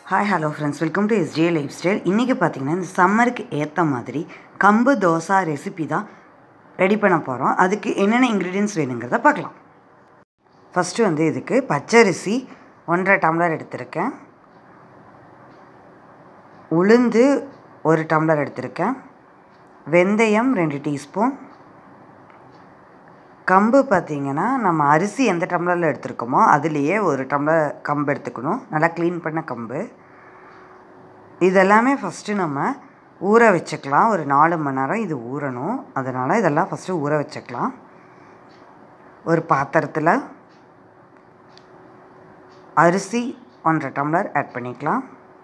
hi hello friends welcome to SJ lifestyle இன்றைக்கி பார்த்தீங்கன்னா இந்த சம்மருக்கு ஏற்ற மாதிரி கம்பு தோசை ரெசிபி தான் ரெடி பண்ண போகிறோம் அதுக்கு என்னென்ன இன்க்ரீடியன்ஸ் வேணுங்கிறத பார்க்கலாம் ஃபஸ்ட்டு வந்து இதுக்கு பச்சரிசி ஒன்றரை டம்ளர் எடுத்திருக்கேன் உளுந்து ஒரு டம்ளர் எடுத்திருக்கேன் வெந்தயம் ரெண்டு டீஸ்பூன் கம்பு பார்த்திங்கன்னா நம்ம அரிசி எந்த டம்ளரில் எடுத்துருக்கோமோ அதுலேயே ஒரு டம்ளர் கம்பு எடுத்துக்கணும் நல்லா க்ளீன் பண்ண கம்பு இதெல்லாமே ஃபஸ்ட்டு நம்ம ஊற வச்சுக்கலாம் ஒரு நாலு மணி நேரம் இது ஊறணும் அதனால் இதெல்லாம் ஃபஸ்ட்டு ஊற வச்சுக்கலாம் ஒரு பாத்திரத்தில் அரிசி ஒன்றரை டம்ளர் ஆட் பண்ணிக்கலாம்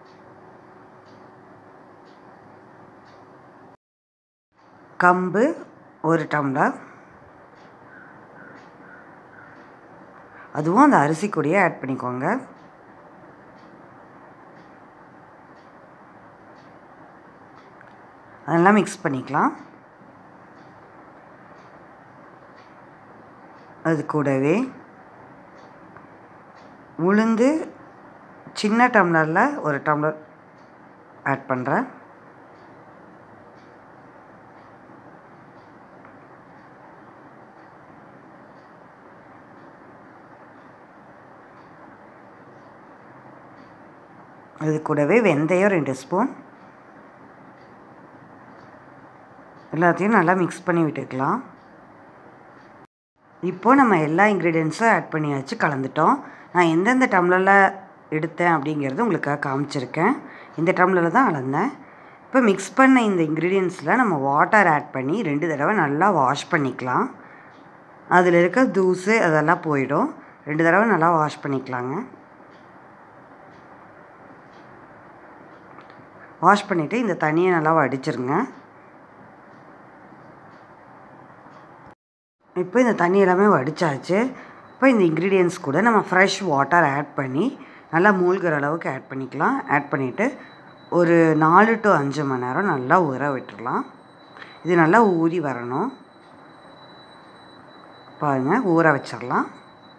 கம்பு ஒரு டம்ளர் அதுவும் அந்த அரிசி கூடயே ஆட் பண்ணிக்கோங்க அதெல்லாம் மிக்ஸ் பண்ணிக்கலாம் அது கூடவே உளுந்து சின்ன டம்ளரில் ஒரு டம்ளர் ஆட் பண்ணுறேன் அது கூடவே வெந்தயம் ரெண்டு ஸ்பூன் எல்லாத்தையும் நல்லா மிக்ஸ் பண்ணி விட்டுக்கலாம் இப்போது நம்ம எல்லா இன்க்ரீடியன்ஸும் ஆட் பண்ணியாச்சு கலந்துட்டோம் நான் எந்தெந்த டம்ளரில் எடுத்தேன் அப்படிங்கிறது உங்களுக்காக காமிச்சிருக்கேன் இந்த டம்ளரில் தான் அளந்தேன் இப்போ மிக்ஸ் பண்ண இந்த இன்க்ரீடியன்ஸில் நம்ம வாட்டர் ஆட் பண்ணி ரெண்டு தடவை நல்லா வாஷ் பண்ணிக்கலாம் அதில் இருக்க தூசு அதெல்லாம் போயிடும் ரெண்டு தடவை நல்லா வாஷ் பண்ணிக்கலாங்க வாஷ் பண்ணிவிட்டு இந்த தண்ணியை நல்லா வடிச்சிருங்க இப்போ இந்த தண்ணி எல்லாமே வடித்தாச்சு இப்போ இந்த இன்க்ரீடியன்ஸ் கூட நம்ம ஃப்ரெஷ் வாட்டர் ஆட் பண்ணி நல்லா மூழ்கிற அளவுக்கு ஆட் பண்ணிக்கலாம் ஆட் பண்ணிவிட்டு ஒரு நாலு டு அஞ்சு மணி நேரம் நல்லா ஊற விட்டுடலாம் இது நல்லா ஊறி வரணும் பாருங்கள் ஊற வச்சிடலாம்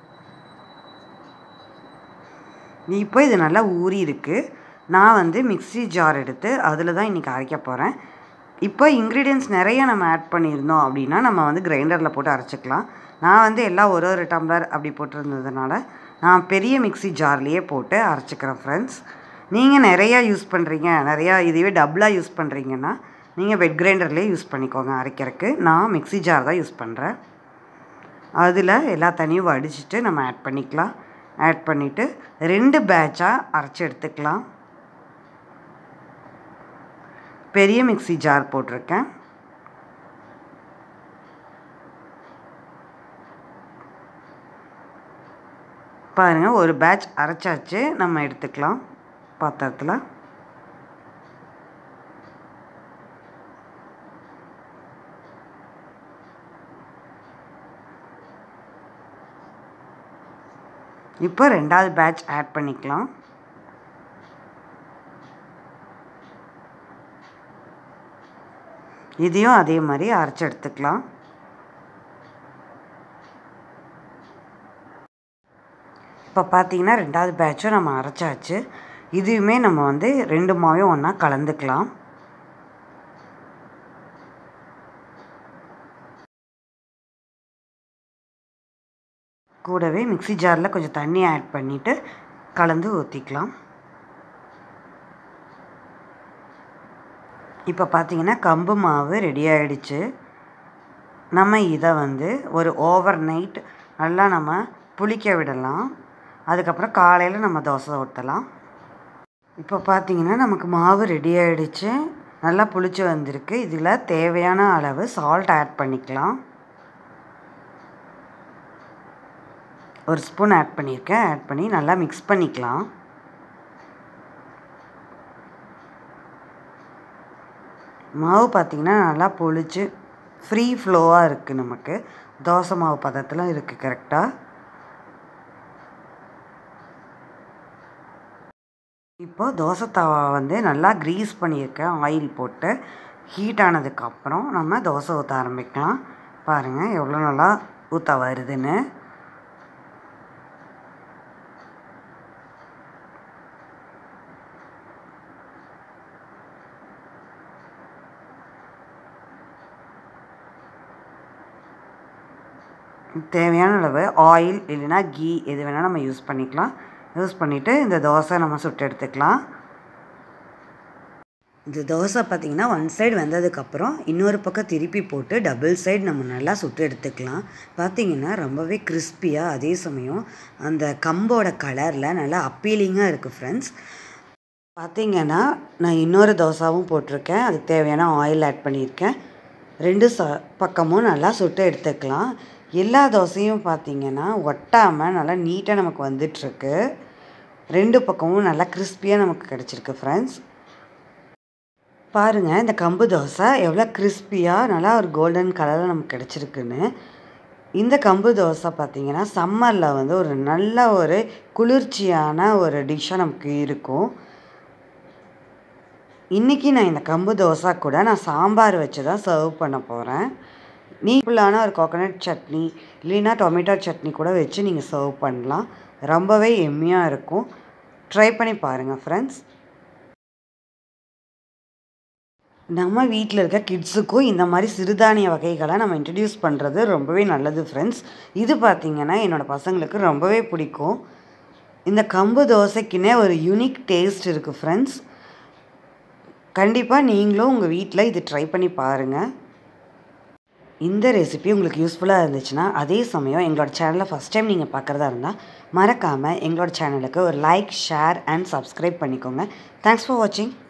இப்போ இது நல்லா ஊறி இருக்குது நான் வந்து மிக்ஸி ஜார் எடுத்து அதில் தான் இன்றைக்கி அரைக்க போகிறேன் இப்போ இன்க்ரீடியன்ஸ் நிறைய நம்ம ஆட் பண்ணியிருந்தோம் அப்படின்னா நம்ம வந்து கிரைண்டரில் போட்டு அரைச்சிக்கலாம் நான் வந்து எல்லாம் ஒரு ஒரு டம்ளர் அப்படி போட்டிருந்ததுனால நான் பெரிய மிக்ஸி ஜார்லேயே போட்டு அரைச்சிக்கிறேன் ஃப்ரெண்ட்ஸ் நீங்கள் நிறையா யூஸ் பண்ணுறீங்க நிறையா இதுவே டபுளாக யூஸ் பண்ணுறீங்கன்னா நீங்கள் வெட் கிரைண்டர்லேயே யூஸ் பண்ணிக்கோங்க அரைக்கிறதுக்கு நான் மிக்ஸி ஜார் தான் யூஸ் பண்ணுறேன் அதில் எல்லா தண்ணியும் வடிச்சிட்டு நம்ம ஆட் பண்ணிக்கலாம் ஆட் பண்ணிவிட்டு ரெண்டு பேட்சாக அரைச்சி எடுத்துக்கலாம் பெரிய மிக்ஸி ஜார் போட்டிருக்கேன் பாருங்கள் ஒரு பேட்ச் அரைச்சாச்சு நம்ம எடுத்துக்கலாம் பாத்திரத்தில் இப்போ ரெண்டாவது பேட்ச் ஆட் பண்ணிக்கலாம் இதையும் அதே மாதிரி அரைச்சி எடுத்துக்கலாம் இப்போ பார்த்தீங்கன்னா ரெண்டாவது பேட்சும் நம்ம அரைச்சாச்சு இதுவுமே நம்ம வந்து ரெண்டு மாவையும் ஒன்றா கலந்துக்கலாம் கூடவே மிக்ஸி ஜாரில் கொஞ்சம் தண்ணி ஆட் பண்ணிவிட்டு கலந்து ஊற்றிக்கலாம் இப்போ பார்த்தீங்கன்னா கம்பு மாவு ரெடி ஆகிடுச்சு நம்ம இதை வந்து ஒரு ஓவர் நைட் நல்லா நம்ம புளிக்க விடலாம் அதுக்கப்புறம் காலையில் நம்ம தோசை ஊற்றலாம் இப்போ பார்த்தீங்கன்னா நமக்கு மாவு ரெடி ஆகிடுச்சு நல்லா புளிச்சு வந்திருக்கு இதில் தேவையான அளவு சால்ட் ஆட் பண்ணிக்கலாம் ஒரு ஸ்பூன் ஆட் பண்ணியிருக்கேன் ஆட் பண்ணி நல்லா மிக்ஸ் பண்ணிக்கலாம் மாவு பார்த்திங்கன்னா நல்லா பொழிச்சு ஃப்ரீ ஃப்ளோவாக இருக்குது நமக்கு தோசை மாவு பதத்தில் இருக்குது கரெக்டாக இப்போது தோசை தவா வந்து நல்லா க்ரீஸ் பண்ணியிருக்கேன் ஆயில் போட்டு ஹீட் ஆனதுக்கப்புறம் நம்ம தோசை ஊற்ற ஆரம்பிக்கலாம் பாருங்கள் எவ்வளோ நல்லா ஊற்ற வருதுன்னு தேவையான அளவு ஆயில் இல்லைன்னா கீ எது வேணால் நம்ம யூஸ் பண்ணிக்கலாம் யூஸ் பண்ணிவிட்டு இந்த தோசை நம்ம சுட்டு எடுத்துக்கலாம் இந்த தோசை பார்த்திங்கன்னா ஒன் சைடு வெந்ததுக்கப்புறம் இன்னொரு பக்கம் திருப்பி போட்டு டபுள் சைடு நம்ம நல்லா சுட்டு எடுத்துக்கலாம் பார்த்திங்கன்னா ரொம்பவே கிறிஸ்பியாக அதே சமயம் அந்த கம்போட கலரில் நல்லா அப்பீலிங்காக இருக்குது ஃப்ரெண்ட்ஸ் பார்த்திங்கன்னா நான் இன்னொரு தோசாவும் போட்டிருக்கேன் அதுக்கு தேவையான ஆயில் ஆட் பண்ணியிருக்கேன் ரெண்டு ச பக்கமும் நல்லா சுட்டு எடுத்துக்கலாம் எல்லா தோசையும் பார்த்திங்கன்னா ஒட்டாமல் நல்லா நீட்டாக நமக்கு வந்துட்டுருக்கு ரெண்டு பக்கமும் நல்லா கிறிஸ்பியாக நமக்கு கிடச்சிருக்கு ஃப்ரெண்ட்ஸ் பாருங்கள் இந்த கம்பு தோசை எவ்வளோ கிறிஸ்பியாக நல்லா ஒரு கோல்டன் கலரில் நமக்கு கிடச்சிருக்குன்னு இந்த கம்பு தோசை பார்த்திங்கன்னா சம்மரில் வந்து ஒரு நல்ல ஒரு குளிர்ச்சியான ஒரு டிஷ்ஷாக நமக்கு இருக்கும் இன்றைக்கி நான் இந்த கம்பு தோசை கூட நான் சாம்பார் வச்சு தான் சர்வ் பண்ண போகிறேன் நீஃபுல்லான ஒரு கோகோனட் சட்னி இல்லைன்னா டொமேட்டோ சட்னி கூட வச்சு நீங்கள் சர்வ் பண்ணலாம் ரொம்பவே எம்மியாக இருக்கும் ட்ரை பண்ணி பாருங்கள் ஃப்ரெண்ட்ஸ் நம்ம வீட்டில் இருக்க கிட்ஸுக்கும் இந்த மாதிரி சிறுதானிய வகைகளை நம்ம இன்ட்ரடியூஸ் பண்ணுறது ரொம்பவே நல்லது ஃப்ரெண்ட்ஸ் இது பார்த்திங்கன்னா என்னோடய பசங்களுக்கு ரொம்பவே பிடிக்கும் இந்த கம்பு தோசைக்குன்னே ஒரு யூனிக் டேஸ்ட் இருக்குது ஃப்ரெண்ட்ஸ் கண்டிப்பாக நீங்களும் உங்கள் வீட்டில் இது ட்ரை பண்ணி பாருங்கள் இந்த ரெசிபி உங்களுக்கு யூஸ்ஃபுல்லாக இருந்துச்சுன்னா அதே சமயம் எங்களோட சேனலை ஃபஸ்ட் டைம் நீங்கள் பார்க்குறதா இருந்தால் மறக்காமல் எங்களோட சேனலுக்கு ஒரு லைக் ஷேர் அண்ட் சப்ஸ்கிரைப் பண்ணிக்கோங்க தேங்க்ஸ் ஃபார் வாட்சிங்